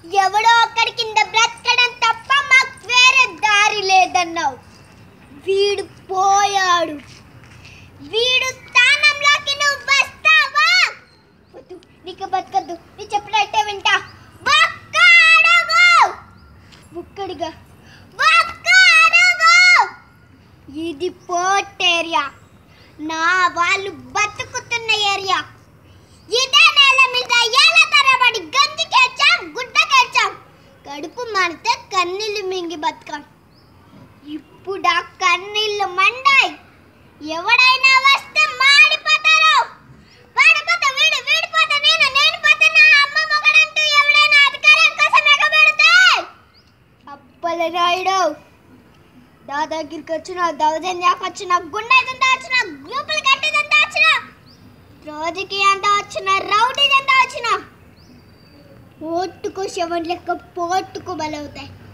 ఎవడో ఒక్కడి కింద బ్రతకడం తప్ప మాకు వేరే దారి లేదన్నావు వీడు పోయాడు వీడు స్థానంలోకి నువ్వు వస్తావా వద్దు నీకు బతకద్దు నీ చెప్పినట్టే వింటా ఒక్క అడుగు ఒక్కడిగా ఒక్క అడుగు ఇది పోర్ట్ ఏరియా నా వాళ్ళు బతుకుతున్న ఏరియా ఇదే నేల మీద ఏళ్ళ తరబడి గంజి కేర్చాం గుడ్డ కేర్చాం కడుపు మానితే కన్నీళ్ళు మింగి బతకాం ఇప్పుడు ఆ కన్నీళ్ళు మండాయి ఎవడైనా వస్తే మాడిపోతారు వాడిపోతా వీడు వీడిపోతా నేను నేను పోతా నా అమ్మ మొగడంటూ ఎవడైనా అధికారం కోసం ఎగబడితే అప్పల రాయుడు దాదాగిరికి వచ్చిన దౌర్జన్యానికి వచ్చిన గుండెదంతా వచ్చిన గ్రూపులు కట్టేదంతా వచ్చిన రోజుకి వచ్చిన రౌడీ వచ్చిన ఓట్టుకు శవం లెక్క పోట్టుకు బలవుతాయి